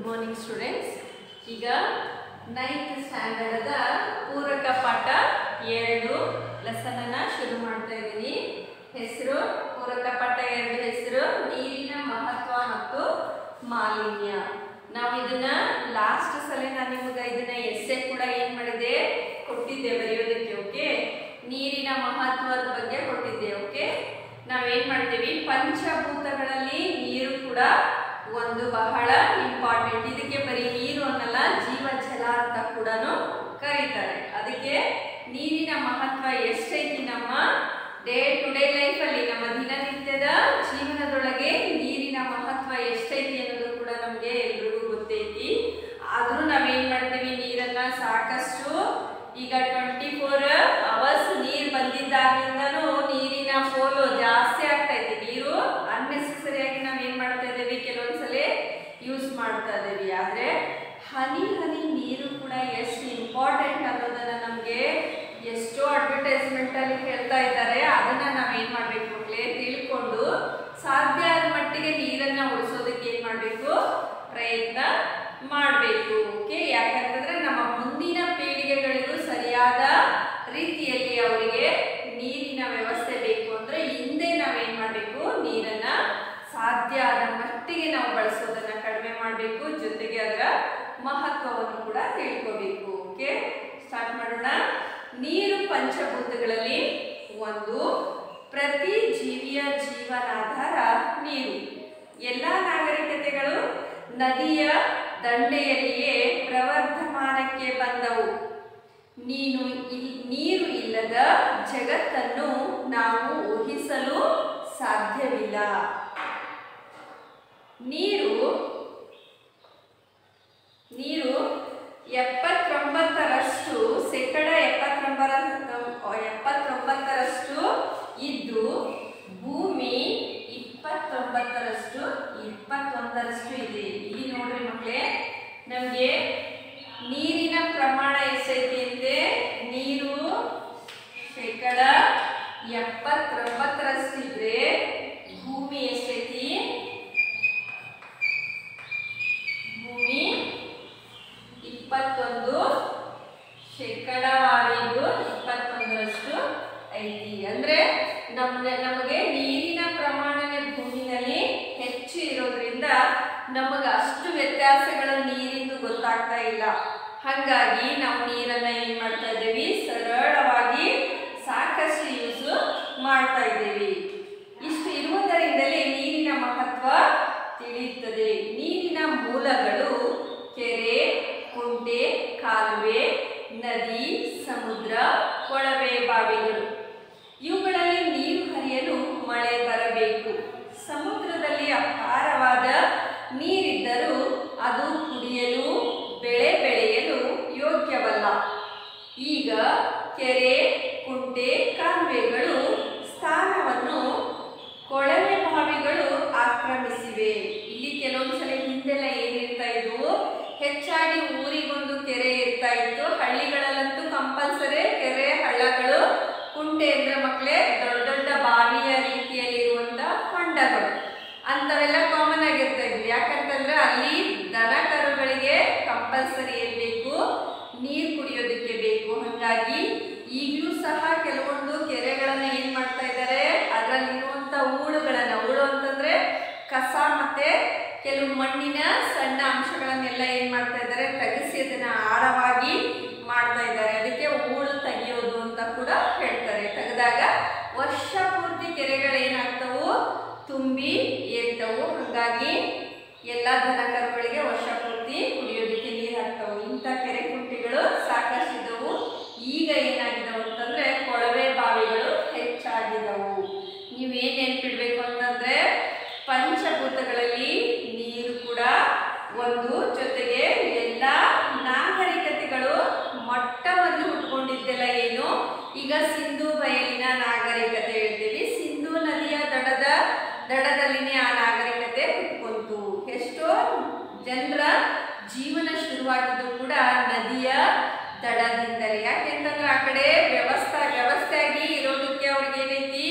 morning students ಈಗ ninth ಸ್ಟ್ಯಾಂಡರ್ಡದ ಪೂರಕ ಪಾಠ ಎರಡು ಲೆಸನನ್ನು ಶುರು ಮಾಡ್ತಾ ಇದ್ದೀನಿ ಹೆಸರು ಪೂರಕ ಪಾಠ ಎರಡು ಹೆಸರು ನೀರಿನ ಮಹತ್ವ ಮತ್ತು ಮಾಲಿನ್ಯ ನಾವು ಇದನ್ನ ಲಾಸ್ಟ್ ಸಲ ನಾನು ನಿಮಗೆ ಇದನ್ನ ಎಸ್ಸೆ ಕೂಡ ಏನು ಮಾಡಿದೆ ಕೊಟ್ಟಿದ್ದೆ ಬರೆಯೋದಕ್ಕೆ ಓಕೆ ನೀರಿನ ಮಹತ್ವದ ಬಗ್ಗೆ ಕೊಟ್ಟಿದ್ದೆ ಓಕೆ ನಾವೇನ್ ಮಾಡ್ತೀವಿ ಪಂಚಭೂತಗಳಲ್ಲಿ ನೀರು ಕೂಡ ಒಂದು ಬಹಳ ಇಂಪಾರ್ಟೆಂಟ್ ಇದಕ್ಕೆ ಬರೀ ನೀರು ಅನ್ನಲ್ಲ ಜೀವ ಜಲ ಅಂತ ಕೂಡ ಕರೀತಾರೆ ಅದಕ್ಕೆ ನೀರಿನ ಮಹತ್ವ ಎಷ್ಟೈತಿ ನಮ್ಮ ಡೇ ಟು ಡೇ ಲೈಫಲ್ಲಿ ನಮ್ಮ ದಿನನಿತ್ಯದ ಜೀವನದೊಳಗೆ ನೀರಿನ ಮಹತ್ವ ಎಷ್ಟೈತಿ ಅನ್ನೋದು ಕೂಡ ನಮಗೆ ಎಲ್ರಿಗೂ ಗೊತ್ತೈತಿ ಆದ್ರೂ ನಾವೇನ್ ಮಾಡ್ತೀವಿ ನೀರನ್ನ ಸಾಕಷ್ಟು ಈಗ ಟ್ವೆಂಟಿ ಫೋರ್ ಅವರ್ಸ್ ನೀರು ಬಂದಿದ್ದಾಗಿಂದನೂ ನೀರಿನ ಪೋಲು ಜಾಸ್ತಿ ಆಗ್ತಾ ಇದೆ ನೀರು ಅನ್ನೆಸೆಸರಿಯಾಗಿ ನಾವು ಏನ್ ಮಾಡ್ತಾ ಇದ್ದೇವೆ ಕೆಲವೊಂದ್ಸಲ ಯೂಸ್ ಮಾಡ್ತಾ ಇದ್ದೇವೆ ಆದ್ರೆ ಹನಿ ಹನಿ ನೀರು ಕೂಡ ಎಷ್ಟು ಇಂಪಾರ್ಟೆಂಟ್ ಅನ್ನೋದನ್ನ ನಮಗೆ ಎಷ್ಟೋ ಅಡ್ವರ್ಟೈಸ್ಮೆಂಟ್ ಅಲ್ಲಿ ಹೇಳ್ತಾ ಇದ್ದಾರೆ ಅದನ್ನ ನಾವೇನ್ ಮಾಡ್ಬೇಕು ಮಕ್ಕಳೇ ತಿಳ್ಕೊಂಡು ಸಾಧ್ಯ ಆದ ಮಟ್ಟಿಗೆ ನೀರನ್ನ ಉಳಿಸೋದಕ್ಕೆ ಏನ್ ಮಾಡ್ಬೇಕು ಪ್ರಯತ್ನ ಮಾಡಬೇಕು ಓಕೆ ಯಾಕಂತಂದ್ರೆ ನಮ್ಮ ಮುಂದಿನ ಪೀಳಿಗೆಗಳಿಗೂ ಸರಿಯಾದ ರೀತಿಯಲ್ಲಿ ಅವರಿಗೆ ನೀರಿನ ವ್ಯವಸ್ಥೆ ಬೇಕು ಅಂದ್ರೆ ಹಿಂದೆ ನಾವೇನ್ ಮಾಡಬೇಕು ನೀರನ್ನ ಸಾಧ್ಯ ಆದ ಮಟ್ಟಿಗೆ ನಾವು ಬಳಸೋದನ್ನ ಕಡಿಮೆ ಮಾಡಬೇಕು ಜೊತೆಗೆ ಅದರ ಮಹತ್ವವನ್ನು ಕೂಡ ತಿಳ್ಕೋಬೇಕು ಓಕೆ ಸ್ಟಾರ್ಟ್ ಮಾಡೋಣ ನೀರು ಪಂಚಭೂತಗಳಲ್ಲಿ ಒಂದು ಪ್ರತಿ ಜೀವಿಯ ಜೀವನಾಧಾರ ನೀರು ಎಲ್ಲ ನಾಗರಿಕತೆಗಳು ನದಿಯ ದಂಡೆಯಲ್ಲಿಯೇ ಪ್ರವರ್ಧಮಾನಕ್ಕೆ ಬಂದವು ನೀನು ಇಲ್- ನೀರು ಇಲ್ಲದ ಜಗತ್ತನ್ನು ನಾವು ಊಹಿಸಲು ಸಾಧ್ಯವಿಲ್ಲ ನೀರು ನೀರು ಎಪ್ಪತ್ತೊಂಬತ್ತರಷ್ಟು ಶೇಕಡ ಎಪ್ಪತ್ತೊಂಬರ ಎಪ್ಪತ್ತೊಂಬತ್ತರಷ್ಟು ಇದ್ದು ಭೂಮಿ ಇಪ್ಪತ್ತೊಂಬತ್ತರಷ್ಟು ಇಪ್ಪತ್ತೊಂದರಷ್ಟು ಇದೆ ಇಲ್ಲಿ ನೋಡ್ರಿ ಮಕ್ಕಳೇ ನಮಗೆ ನೀರಿನ ಪ್ರಮಾಣ ಎಷ್ಟೈತಿ ಅಂದ್ರೆ ನೀರು ಶೇಕಡ ಎಪ್ಪತ್ತೊಂಬತ್ತರಷ್ಟು ಇದ್ರೆ ಭೂಮಿ ಎಷ್ಟೈತಿ ಭೂಮಿ ಇಪ್ಪತ್ತೊಂದು ಶೇಕಡವಾರಿಗೂ ಇಪ್ಪತ್ತೊಂದರಷ್ಟು ಐತಿ ಅಂದ್ರೆ ನಮ್ಗೆ ನಮಗೆ ನೀರಿನ ಪ್ರಮಾಣನೇ ಭೂಮಿನಲ್ಲಿ ಹೆಚ್ಚು ಇರೋದ್ರಿಂದ ನಮಗೆ ಅಷ್ಟು ವ್ಯತ್ಯಾಸಗಳು ನೀರಿಂದು ಗೊತ್ತಾಗ್ತಾ ಇಲ್ಲ ಹಾಗಾಗಿ ನಾವು ನೀರನ್ನ ಏನ್ ಮಾಡ್ತಾ ಇದ್ದೀವಿ ಸರಳವಾಗಿ ಸಾಕಷ್ಟು ಯೂಸ್ ಮಾಡ್ತಾ ಇದ್ದೀವಿ ಇಷ್ಟು ಇರುವುದರಿಂದಲೇ ನೀರಿನ ಮಹತ್ವ ತಿಳಿಯುತ್ತದೆ ನೀರಿನ ಮೂಲಗಳು ಕೆರೆ ಕುಂಟೆ ಕಾಲುವೆ ನದಿ ಸಮುದ್ರ ಕೊಳವೆ ಬಾವಿಗಳು ಇವುಗಳಲ್ಲಿ ನೀರು ಹರಿಯಲು ಮಳೆ ಬರಬೇಕು ಸಮುದ್ರದಲ್ಲಿ ಅಪಾರವಾದ ನೀರಿದ್ದರೂ ಅದು ಕುಡಿಯಲು ಬೆಳೆ ಬೆಳೆಯಲು ಯೋಗ್ಯವಲ್ಲ ಈಗ ಕೆರೆ ಕುಂಟೆ ಕಾಲುವೆಗಳು ಸ್ಥಾನವನ್ನು ಕೊಳವೆ ಬಾವಿಗಳು ಆಕ್ರಮಿಸಿವೆ ಇಲ್ಲಿ ಕೆಲವೊಂದ್ಸಲ ಹಿಂದೆಲ್ಲ ಏನಿರ್ತಾ ಇದ್ವು ಹೆಚ್ಚಾಗಿ ಊರಿಗೊಂದು ಕೆರೆ ಇರ್ತಾ ಇತ್ತು ಹಳ್ಳಿಗಳಲ್ಲಂತೂ ಕಂಪಲ್ಸರಿ ಕೆರೆ ಹಳ್ಳಗಳು ಕುಂಟೆ ಅಂದ್ರೆ ಮಕ್ಕಳೇ ದೊಡ್ಡ ದೊಡ್ಡ ಬಾವಿಯ ರೀತಿಯಲ್ಲಿ ಇರುವಂತ ಹೊಂಡಗಳು ಅಂತವೆಲ್ಲ ಕಾಮನ್ ಆಗಿರ್ತಾ ಇದ್ವಿ ಯಾಕಂತಂದ್ರೆ ಅಲ್ಲಿ ದನ ಕರುಗಳಿಗೆ ಕಂಪಲ್ಸರಿ ಏನ್ ಬೇಕು ನೀರು ಕುಡಿಯೋದಕ್ಕೆ ಬೇಕು ಹಾಗಾಗಿ ಈಗಲೂ ಸಹ ಕೆಲವೊಂದು ಕೆರೆಗಳನ್ನ ಏನ್ ಮಾಡ್ತಾ ಇದ್ದಾರೆ ಅದರಲ್ಲಿರುವಂತ ಹೂಳುಗಳನ್ನ ಹೂಳು ಅಂತಂದ್ರೆ ಕಸ ಮತ್ತೆ ಕೆಲವು ಮಣ್ಣಿನ ಸಣ್ಣ ಅಂಶಗಳನ್ನೆಲ್ಲ ಏನ್ ಮಾಡ್ತಾ ಇದ್ದಾರೆ ತೆಗೆಸಿ ಅದನ್ನ ಆಳವಾಗಿ ಮಾಡ್ತಾ ಇದ್ದಾರೆ ಅದಕ್ಕೆ ಹೂಳು ತೆಗೆಯೋದು ಅಂತ ಕೂಡ ಹೇಳ್ತಾರೆ ತೆಗೆದಾಗ ವರ್ಷ ಪೂರ್ತಿ ಕೆರೆಗಳು ಏನಾಗ್ತವು ತುಂಬಿ ಏರ್ತವು ಹಾಗಾಗಿ ಎಲ್ಲ ದನ ಕರುಗಳಿಗೆ ವರ್ಷ ಪೂರ್ತಿ ಕುಡಿಯೋದಕ್ಕೆ ನೀರು ಹಾಕ್ತವು ಇಂಥ ಕೆರೆ ಕುಂಟೆಗಳು ಸಾಕಷ್ಟು ಇದ್ದವು ಈಗ ಏನಾಗಿದವು ಅಂತಂದ್ರೆ ಕೊಳವೆ ಬಾವಿಗಳು ಹೆಚ್ಚಾಗಿದವು ನೀವೇನ್ ನೆನ್ಪಿಡ್ಬೇಕು ಅಂತಂದ್ರೆ ಪಂಚಭೂತಗಳಲ್ಲಿ ನೀರು ಕೂಡ ಒಂದು ಜೊತೆಗೆ ಎಲ್ಲ ನಾಗರಿಕತೆಗಳು ಮೊಟ್ಟ ಮೊದಲು ಹುಟ್ಕೊಂಡಿದ್ದೆಲ್ಲ ಏನು ಈಗ ಸಿಂಧು ಬಯಲಿನ ನಾಗರಿಕತೆ ಹೇಳ್ತೀವಿ ಸಿಂಧು ನದಿಯ ದಡದ ದಡದಲ್ಲಿನೇ ಆ ನಾಗರಿಕತೆ ಹುಟ್ಕೊಂತು ಎಷ್ಟೋ ಜನರ ಜೀವನ ಶುರುವಾಗಿದ್ದು ಕೂಡ ನದಿಯ ದಡದಿಂದಲೇ ಯಾಕೆಂತಂದ್ರೆ ಆ ಕಡೆ ವ್ಯವಸ್ಥೆ ವ್ಯವಸ್ಥೆಯಾಗಿ ಇರೋದಕ್ಕೆ ಅವ್ರಿಗೆ ಏನೈತಿ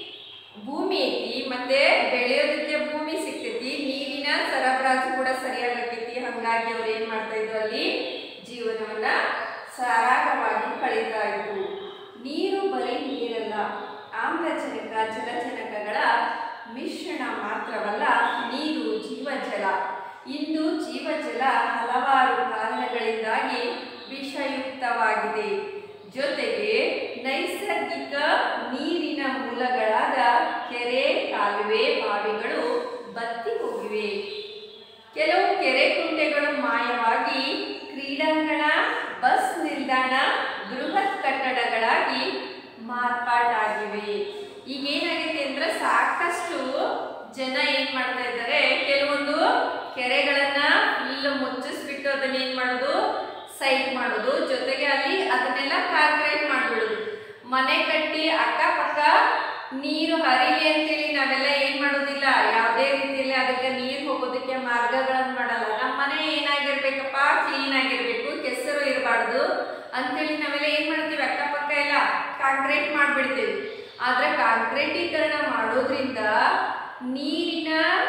ಭೂಮಿ ಐತಿ ಮತ್ತೆ ಬೆಳೆಯೋದಕ್ಕೆ ಭೂಮಿ ಸಿಗ್ತೈತಿ ನೀರಿನ ಸರಬರಾಜು ಕೂಡ ಸರಿಯಾಗೈತಿ ಹಂಗಾಗಿ ಹೀಗಾಗಿ ಅವ್ರು ಏನ್ ಮಾಡ್ತಾ ಇದ್ರು ಅಲ್ಲಿ ಜೀವನವನ್ನ ಸರಾಗವಾಗಿ ಕಳೀತಾ ಇದ್ರು ನೀರು ಬರೀ ನೀರಲ್ಲ ಆಮ್ಲಜನಕ ಜಲಜನಕಗಳ ಮಿಶ್ರಣ ಮಾತ್ರವಲ್ಲ ನೀರು ಜೀವಜಲ ಇಂದು ಜೀವಜಲ ಹಲವಾರು ಕಾರಣಗಳಿಂದಾಗಿ ವಿಷಯುಕ್ತವಾಗಿದೆ ಜೊತೆಗೆ ನೈಸರ್ಗಿಕ ನೀರಿನ ಮೂಲಗಳಾದ ಕೆರೆ ಕಾಲುವೆ ಬಾವಿಗಳು ಬತ್ತಿ ಹೋಗಿವೆ ಕೆಲವು ಕೆರೆ ಕುಂಟೆಗಳು ಮಾಯವಾಗಿ ಕ್ರೀಡಾಂಗಣ ಬಸ್ ನಿಲ್ದಾಣ ಬೃಹತ್ ಕಟ್ಟಡಗಳಾಗಿ ಮಾರ್ಪಾಟಾಗಿವೆ ಈಗ ಏನಾಗಿದೆ ಅಂದ್ರೆ ಸಾಕಷ್ಟು ಜನ ಏನ್ ಮಾಡ್ತಾ ಇದ್ದಾರೆ ಕೆಲವೊಂದು ಕೆರೆಗಳನ್ನ ಫುಲ್ ಮುಚ್ಚಿಸ್ಬಿಟ್ಟು ಅದನ್ನ ಏನ್ ಮಾಡೋದು ಸೈಟ್ ಮಾಡೋದು ಜೊತೆಗೆ ಅಲ್ಲಿ ಅದನ್ನೆಲ್ಲ ಕಾಂಕ್ರೀಟ್ ಮಾಡ್ಬಿಡೋದು ಮನೆ ಕಟ್ಟಿ ಅಕ್ಕಪಕ್ಕ ನೀರು ಹರಿಲಿ ಅಂತೇಳಿ ನಾವೆಲ್ಲ ಏನ್ ಮಾಡೋದಿಲ್ಲ ಯಾವುದೇ ರೀತಿಯಲ್ಲಿ ಅದಕ್ಕೆ ನೀರು ಹೋಗೋದಕ್ಕೆ ಮಾರ್ಗಗಳನ್ನ ಮಾಡಲ್ಲ ನಮ್ಮ ಮನೆ ಏನಾಗಿರ್ಬೇಕಪ್ಪ ಕ್ಲೀನ್ ಆಗಿರ್ಬೇಕು ಕೆಸರು ಇರಬಾರ್ದು ಅಂತೇಳಿ ನಾವೆಲ್ಲ ಏನ್ ಮಾಡ್ತೀವಿ ಅಕ್ಕಪಕ್ಕ ಎಲ್ಲ ಕಾಂಕ್ರೀಟ್ ಮಾಡ್ಬಿಡ್ತೀವಿ ಆದ್ರೆ ಕಾಂಕ್ರೀಟೀಕರಣ ಮಾಡೋದ್ರಿಂದ ನೀರಿನ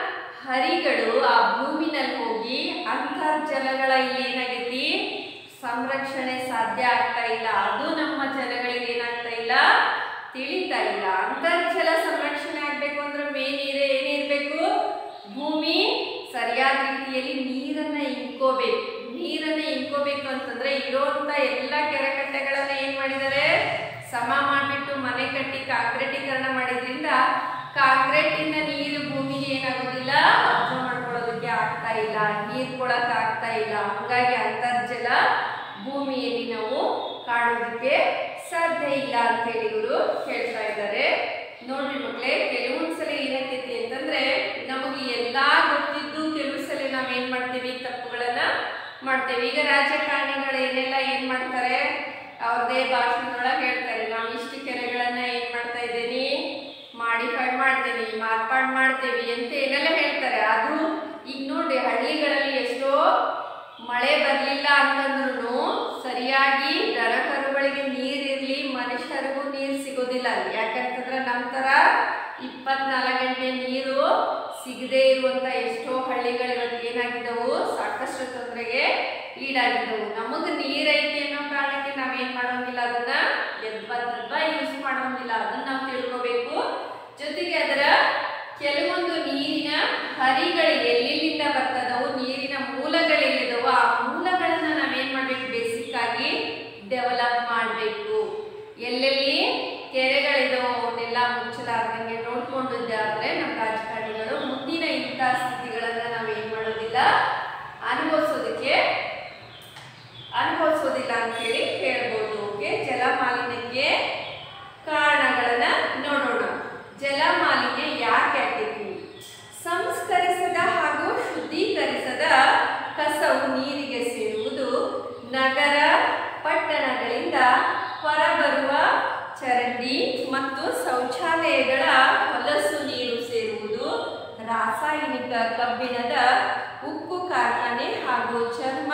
ಹರಿಗಳು ಆ ಭೂಮಿನಲ್ಲಿ ಹೋಗಿ ಅಂತರ್ಜಲಗಳ ಇಲ್ಲಿ ಏನಾಗೈತಿ ಸಂರಕ್ಷಣೆ ಸಾಧ್ಯ ಆಗ್ತಾ ಇಲ್ಲ ಅದು ನಮ್ಮ ಜನಗಳಿಗೆ ಏನಾಗ್ತಾ ಇಲ್ಲ ತಿಳಿತಾ ಇಲ್ಲ ಅಂತರ್ಜಲ ಸಂರಕ್ಷಣೆ ಆಗ್ಬೇಕು ಅಂದ್ರೆ ಮೇನ್ ಇದೆ ಏನಿರ್ಬೇಕು ಭೂಮಿ ಸರಿಯಾದ ರೀತಿಯಲ್ಲಿ ನೀರನ್ನ ಇಂಕೋಬೇಕು ನೀರನ್ನ ಇಂಕೋಬೇಕು ಅಂತಂದ್ರೆ ಇರೋಂತ ಎಲ್ಲ ಕೆರೆ ಕಟ್ಟೆಗಳನ್ನ ಏನ್ ಮಾಡಿದ್ದಾರೆ ಸಮ ಮಾಡಿಬಿಟ್ಟು ಮನೆ ಕಟ್ಟಿ ಕಾಂಕ್ರೀಟೀಕರಣ ಮಾಡಿದ್ರಿಂದ ಕಾಂಕ್ರೀಟಿನ ನೀರು ಭೂಮಿಗೆ ಏನಾಗೋದಿಲ್ಲ ಅಬ್ಸರ್ವ್ ಮಾಡ್ಕೊಳ್ಳೋದಕ್ಕೆ ಆಗ್ತಾ ಇಲ್ಲ ನೀರ್ ಕೊಡಕ್ ಆಗ್ತಾ ಇಲ್ಲ ಹಂಗಾಗಿ ಅಂತರ್ಜಲ ಭೂಮಿಯಲ್ಲಿ ನಾವು ಕಾಣೋದಕ್ಕೆ ಸಾಧ್ಯ ಇಲ್ಲ ಅಂತೇಳಿ ಇವರು ಹೇಳ್ತಾ ಇದ್ದಾರೆ ನೋಡ್ರಿ ಮಕ್ಳೇ ಕೆಲವೊಂದ್ಸಲ ಏನಾಗ್ತೈತಿ ಅಂತಂದ್ರೆ ನಮಗೆ ಎಲ್ಲಾ ಗೊತ್ತಿದ್ದು ಕೆಲವು ಸಲ ನಾವೇನ್ ಮಾಡ್ತೀವಿ ತಪ್ಪುಗಳನ್ನ ಮಾಡ್ತೇವೆ ಈಗ ರಾಜಕಾರಣಿಗಳು ಏನೆಲ್ಲ ಏನ್ ಮಾಡ್ತಾರೆ ಅವ್ರದೇ ಭಾಷಣದೊಳಗೆ ಹೇಳ್ತಾರೆ ನಾವು ಇಷ್ಟು ಕೆರೆಗಳನ್ನ ಏನ್ ಮಾಡ್ತಾ ಇದ್ದೀನಿ ಮಾಡಿಫೈ ಮಾಡ್ತೇವಿ ಮಾರ್ಪಾಡು ಮಾಡ್ತೇವಿ ಅಂತ ಏನೆಲ್ಲ ಹೇಳ್ತಾರೆ ಆದ್ರೂ ಈಗ ನೋಡಿ ಹಳ್ಳಿಗಳಲ್ಲಿ ಎಷ್ಟೋ ಮಳೆ ಬರಲಿಲ್ಲ ಅಂತಂದ್ರೂ ಸರಿಯಾಗಿ ದನ ಕರುಗಳಿಗೆ ನೀರಿರ್ಲಿ ಮನುಷ್ಯರಿಗೂ ನೀರು ಸಿಗೋದಿಲ್ಲ ಅಲ್ಲಿ ಯಾಕಂತಂದ್ರೆ ನಮ್ಮ ಥರ ಇಪ್ಪತ್ನಾಲ್ಕು ಗಂಟೆ ನೀರು ಸಿಗದೇ ಇರುವಂತ ಎಷ್ಟೋ ಹಳ್ಳಿಗಳು ಇವತ್ತು ಏನಾಗಿದ್ದವು ಸಾಕಷ್ಟು ತೊಂದರೆಗೆ ಈಡಾಗಿದ್ದವು ನಮಗೆ ನೀರೈತಿ ಅನ್ನೋ ಕಾರಣಕ್ಕೆ ನಾವೇನ್ ಮಾಡೋಂಗಿಲ್ಲ ಅದನ್ನ ಯದ್ವಾ ಯೂಸ್ ಮಾಡೋಂಗಿಲ್ಲ ಅದನ್ನ ನಾವು ತಿಳ್ಕೋಬೇಕು ಜೊತೆಗೆ ಅದರ ಕೆಲವೊಂದು ನೀರಿನ ಹರಿಗಳು ಎಲ್ಲಿಂದ ಬರ್ತದವು ನೀರಿನ ಮೂಲಗಳೆಲ್ಲಿದವು ಆ ಮೂಲಗಳನ್ನ ನಾವೇನ್ ಮಾಡ್ಬೇಕು ಬೇಸಿಕ್ ಆಗಿ ಡೆವಲಪ್ ಮಾಡಬೇಕು ಎಲ್ಲೆಲ್ಲಿ ಕೆರೆಗಳಿದಾವೋ ಅವನ್ನೆಲ್ಲ ಮುಚ್ಚಲಾರ್ದಂಗೆ ನೋಡ್ಕೊಂಡಿದ್ದೆ ಆದ್ರೆ ನಮ್ಮ ರಾಜಕಾರಣಿಗಳು ಮುಂದಿನ ಇಂಥ ಸ್ಥಿತಿಗಳನ್ನ ನಾವೇನ್ ಮಾಡೋದಿಲ್ಲ ಅನುಭವಿಸೋದಕ್ಕೆ ಅನುಭವಿಸೋದಿಲ್ಲ ಅಂತೇಳಿ ಹೇಳ್ಬೋದು ಓಕೆ ಜಲ ಮಾಲಿನ್ಯಕ್ಕೆ ಕಾರಣಗಳನ್ನ ನೋಡೋಣ ಜಲ ಮಾಲಿನ್ಯ ಯಾಕೆ ಆಗ್ತೈತಿ ಸಂಸ್ಕರಿಸದ ಹಾಗೂ ಶುದ್ಧೀಕರಿಸದ ಕಸವು ನೀರಿಗೆ ಸೇರುವುದು ನಗರ ಪಟ್ಟಣಗಳಿಂದ ಹೊರಬರುವ ಚರಂಡಿ ಮತ್ತು ಶೌಚಾಲಯಗಳ ಹೊಲಸು ನೀರು ಸೇರುವುದು ರಾಸಾಯನಿಕ ಕಬ್ಬಿಣದ ಉಕ್ಕು ಕಾರ್ಖಾನೆ ಹಾಗೂ ಚರ್ಮ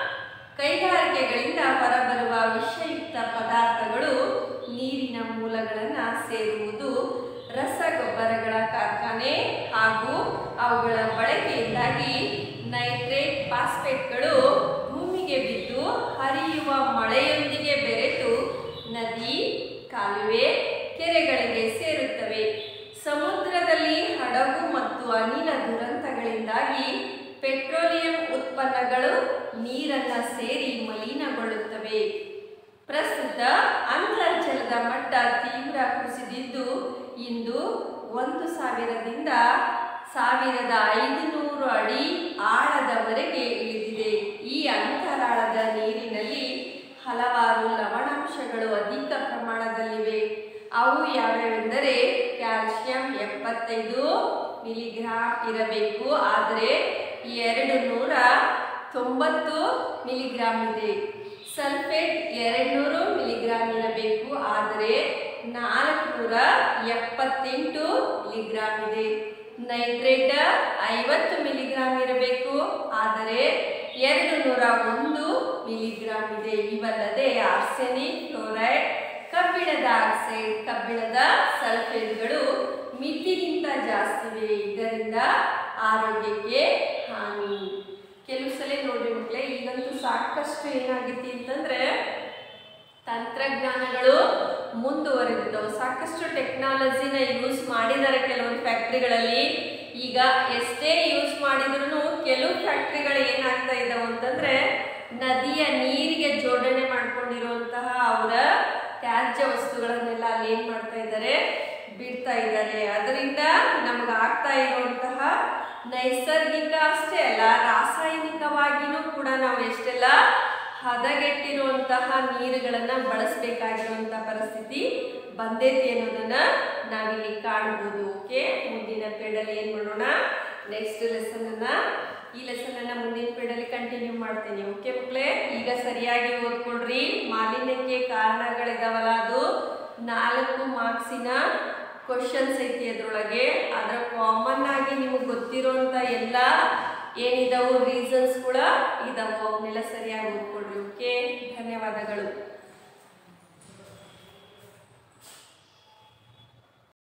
ಕೈಗಾರಿಕೆಗಳಿಂದ ಹೊರಬರುವ ವಿಷಯುಕ್ತ ಪದಾರ್ಥಗಳು ನೀರಿನ ಮೂಲಗಳನ್ನು ಸೇರುವುದು ರಸಗೊಬ್ಬರಗಳ ಕಾರ್ಖಾನೆ ಹಾಗೂ ಅವುಗಳ ಬಳಕೆಯಿಂದಾಗಿ ನೈಟ್ರೇಟ್ ಫಾಸ್ಫೇಟ್ಗಳು ಭೂಮಿಗೆ ಬಿದ್ದು ಹರಿಯುವ ಮಳೆಯೊಂದಿಗೆ ಬೆರೆತು ನದಿ ಕಾಲುವೆ ಕೆರೆಗಳಿಗೆ ಸೇರುತ್ತವೆ ಸಮುದ್ರದಲ್ಲಿ ಹಡಗು ಮತ್ತು ಅನಿಲ ದುರಂತಗಳಿಂದಾಗಿ ಪೆಟ್ರೋಲಿಯಂ ಉತ್ಪನ್ನಗಳು ನೀರನ್ನ ಸೇರಿ ಮಲಿನಗೊಳ್ಳುತ್ತವೆ ಪ್ರಸ್ತುತ ಅಂತರ್ಜಲದ ಮಟ್ಟ ತೀವ್ರ ಕುಸಿದಿದ್ದು ಇಂದು ಒಂದು ಸಾವಿರದಿಂದ ಸಾವಿರದ ಐದುನೂರು ಅಡಿ ಆಳದವರೆಗೆ ಇಳಿದಿದೆ ಈ ಅಂತರಾಳದ ನೀರಿನಲ್ಲಿ ಹಲವಾರು ಲವಣಾಂಶಗಳು ಅಧಿಕ ಪ್ರಮಾಣದಲ್ಲಿವೆ ಅವು ಯಾವ್ಯಾವೆಂದರೆ ಕ್ಯಾಲ್ಸಿಯಂ ಎಪ್ಪತ್ತೈದು ಮಿಲಿಗ್ರಾಂ ಇರಬೇಕು ಆದರೆ ಎರಡು ನೂರ ತೊಂಬತ್ತು ಮಿಲಿಗ್ರಾಂ ಇದೆ ಸಲ್ಫೇಟ್ ಎರಡು ನೂರು ಮಿಲಿಗ್ರಾಂ ಇರಬೇಕು ಆದರೆ ನಾಲ್ಕುನೂರ ಎಪ್ಪತ್ತೆಂಟು ಮಿಲಿಗ್ರಾಂ ಇದೆ ನೈಟ್ರೇಟ್ ಐವತ್ತು ಮಿಲಿಗ್ರಾಂ ಇರಬೇಕು ಆದರೆ ಎರಡು ನೂರ ಒಂದು ಮಿಲಿಗ್ರಾಂ ಇದೆ ಇವಲ್ಲದೆ ಆರ್ಸೆನಿಕ್ ಕ್ಲೋರೈಡ್ ಕಬ್ಬಿಣದ ಆಕ್ಸೈಡ್ ಕಬ್ಬಿಣದ ಸಲ್ಫೇಟ್ಗಳು ಮಿತಿಗಿಂತ ಜಾಸ್ತಿವೆ ಇದರಿಂದ ಆರೋಗ್ಯಕ್ಕೆ ಹಾನಿ ಕೆಲವು ಸಲ ನೋಡ್ರಿ ಮಕ್ಕಳೇ ಈಗಂತೂ ಸಾಕಷ್ಟು ಏನಾಗೈತಿ ಅಂತಂದ್ರೆ ತಂತ್ರಜ್ಞಾನಗಳು ಮುಂದುವರೆದಿದ್ದವು ಸಾಕಷ್ಟು ಟೆಕ್ನಾಲಜಿನ ಯೂಸ್ ಮಾಡಿದ್ದಾರೆ ಕೆಲವೊಂದು ಫ್ಯಾಕ್ಟ್ರಿಗಳಲ್ಲಿ ಈಗ ಎಷ್ಟೇ ಯೂಸ್ ಮಾಡಿದ್ರು ಕೆಲವು ಫ್ಯಾಕ್ಟ್ರಿಗಳು ಏನಾಗ್ತಾ ಇದ್ದಾವೆ ಅಂತಂದ್ರೆ ನದಿಯ ನೀರಿಗೆ ಜೋಡಣೆ ಮಾಡ್ಕೊಂಡಿರುವಂತಹ ಅವರ ತ್ಯಾಜ್ಯ ವಸ್ತುಗಳನ್ನೆಲ್ಲ ಅಲ್ಲಿ ಏನ್ ಮಾಡ್ತಾ ಇದ್ದಾರೆ ಬಿಡ್ತಾ ಇದ್ದಾರೆ ಅದರಿಂದ ನಮ್ಗೆ ಆಗ್ತಾ ಇರುವಂತಹ ನೈಸರ್ಗಿಕ ಅಷ್ಟೇ ಅಲ್ಲ ರಾಸಾಯನಿಕವಾಗಿನೂ ಕೂಡ ನಾವು ಎಷ್ಟೆಲ್ಲ ಹದಗೆಟ್ಟಿರುವಂತಹ ನೀರುಗಳನ್ನ ಬಳಸಬೇಕಾಗಿರುವಂತ ಪರಿಸ್ಥಿತಿ ಬಂದೈತಿ ಅನ್ನೋದನ್ನ ನಾವಿಲ್ಲಿ ಕಾಣಬಹುದು ಓಕೆ ಮುಂದಿನ ಪೇಡಲ್ಲಿ ಏನ್ ಮಾಡೋಣ ನೆಕ್ಸ್ಟ್ ಲೆಸನ್ ಅನ್ನ ಈ ಲೆಸನ್ ಅನ್ನ ಮುಂದಿನ ಪೇಡಲ್ಲಿ ಕಂಟಿನ್ಯೂ ಮಾಡ್ತೀನಿ ಓಕೆ ಮಕ್ಕಳೇ ಈಗ ಸರಿಯಾಗಿ ಓದ್ಕೊಳ್ರಿ ಮಾಲಿನ್ಯಕ್ಕೆ ಕಾರಣಗಳಿದಾವಲ್ಲ ಅದು ನಾಲ್ಕು ಮಾರ್ಕ್ಸಿನ ಕ್ವಶನ್ಸ್ ಐತಿ ಅದ್ರೊಳಗೆ ಅದರ ಕಾಮನ್ ಆಗಿ ನಿಮಗೆ ಗೊತ್ತಿರೋಂಥ ಎಲ್ಲ ಏನಿದಾವು ರೀಸನ್ಸ್ ಕೂಡ ಇದಾವು ಅವನ್ನೆಲ್ಲ ಸರಿಯಾಗಿ ಓದ್ಕೊಳ್ರಿ ಓಕೆ ಧನ್ಯವಾದಗಳು